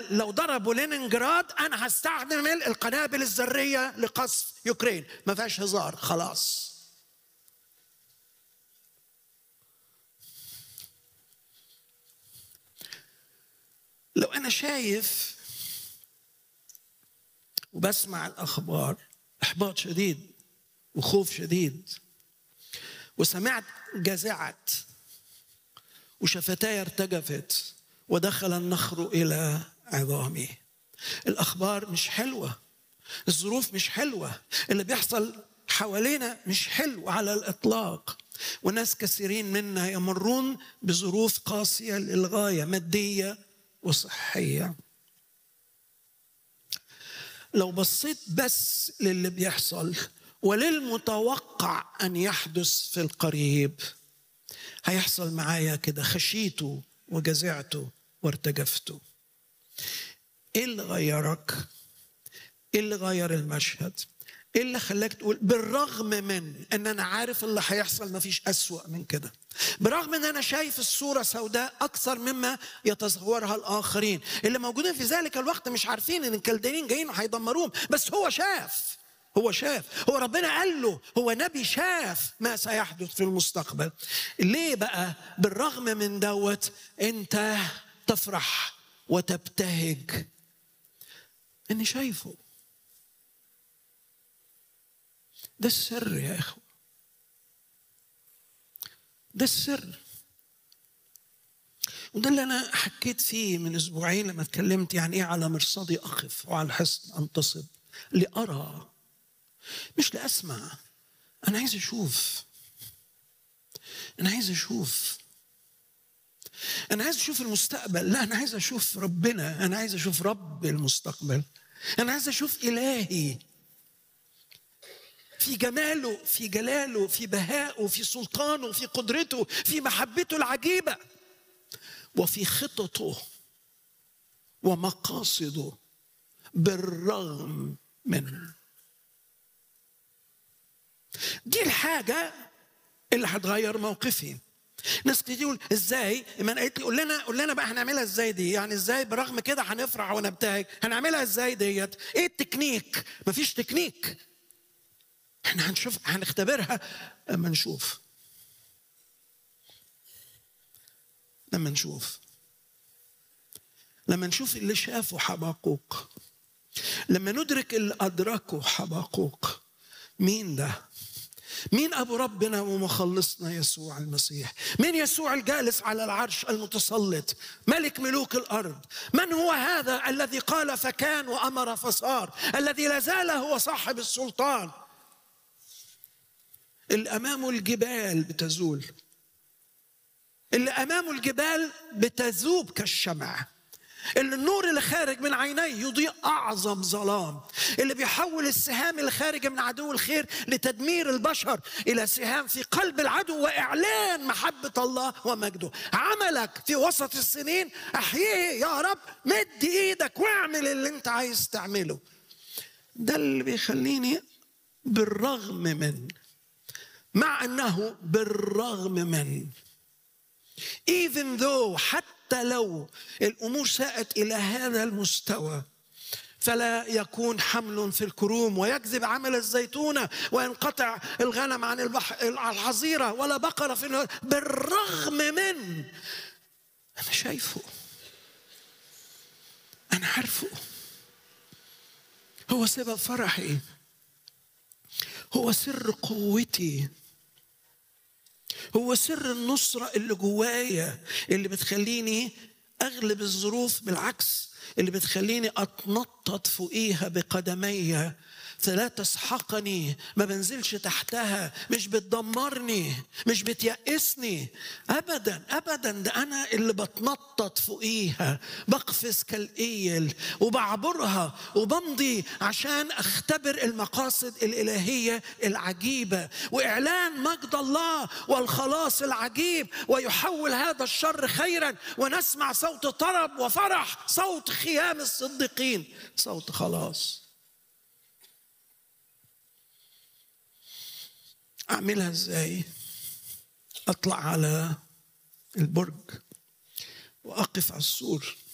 قال لو ضربوا لينينجراد انا هستعمل القنابل الذريه لقصف يوكرين ما فيهاش هزار خلاص لو انا شايف وبسمع الاخبار احباط شديد وخوف شديد وسمعت جزعت وشفتاي ارتجفت ودخل النخر الى عظامي الاخبار مش حلوه الظروف مش حلوه اللي بيحصل حوالينا مش حلو على الاطلاق وناس كثيرين منا يمرون بظروف قاسيه للغايه ماديه وصحيه لو بصيت بس للي بيحصل وللمتوقع ان يحدث في القريب هيحصل معايا كده خشيته وجزعته وارتجفته ايه اللي غيرك ايه اللي غير المشهد ايه اللي خلاك تقول بالرغم من ان انا عارف اللي هيحصل مفيش اسوأ من كده برغم ان انا شايف الصورة سوداء اكثر مما يتصورها الاخرين اللي موجودين في ذلك الوقت مش عارفين ان الكلدانيين جايين وهيدمروهم بس هو شاف هو شاف هو ربنا قال له هو نبي شاف ما سيحدث في المستقبل ليه بقى بالرغم من دوت انت تفرح وتبتهج اني شايفه ده السر يا اخوه ده السر وده اللي انا حكيت فيه من اسبوعين لما اتكلمت يعني ايه على مرصدي اقف وعلى الحصن انتصب لارى مش لاسمع انا عايز اشوف انا عايز اشوف انا عايز اشوف المستقبل لا انا عايز اشوف ربنا انا عايز اشوف رب المستقبل انا عايز اشوف الهي في جماله في جلاله في بهائه في سلطانه في قدرته في محبته العجيبه وفي خططه ومقاصده بالرغم من دي الحاجه اللي هتغير موقفي ناس كتير تقول ازاي ايمان قالت لي قول لنا قول لنا بقى هنعملها ازاي دي يعني ازاي برغم كده هنفرح ونبتهج هنعملها ازاي ديت ايه التكنيك مفيش تكنيك احنا هنشوف هنختبرها لما نشوف لما نشوف لما نشوف اللي شافه حبقوق لما ندرك اللي أدركه حبقوق مين ده مين أبو ربنا ومخلصنا يسوع المسيح مين يسوع الجالس على العرش المتسلط ملك ملوك الأرض من هو هذا الذي قال فكان وأمر فصار الذي لا زال هو صاحب السلطان اللي أمامه الجبال بتزول اللي أمامه الجبال بتذوب كالشمع اللي النور اللي خارج من عينيه يضيء اعظم ظلام اللي بيحول السهام اللي خارجه من عدو الخير لتدمير البشر الى سهام في قلب العدو واعلان محبه الله ومجده عملك في وسط السنين احييه يا رب مد ايدك واعمل اللي انت عايز تعمله ده اللي بيخليني بالرغم من مع انه بالرغم من even though حتى لو الامور ساءت الى هذا المستوى فلا يكون حمل في الكروم ويكذب عمل الزيتونة وينقطع الغنم عن الحظيرة ولا بقرة في النهار بالرغم من أنا شايفه أنا عارفه هو سبب فرحي هو سر قوتي هو سر النصرة اللي جوايا اللي بتخليني أغلب الظروف بالعكس اللي بتخليني أتنطط فوقيها بقدمي فلا تسحقني ما بنزلش تحتها مش بتدمرني مش بتيأسني أبدا أبدا ده أنا اللي بتنطط فوقيها بقفز كالإيل وبعبرها وبمضي عشان أختبر المقاصد الإلهية العجيبة وإعلان مجد الله والخلاص العجيب ويحول هذا الشر خيرا ونسمع صوت طرب وفرح صوت خيام الصديقين صوت خلاص اعملها ازاي اطلع على البرج واقف على السور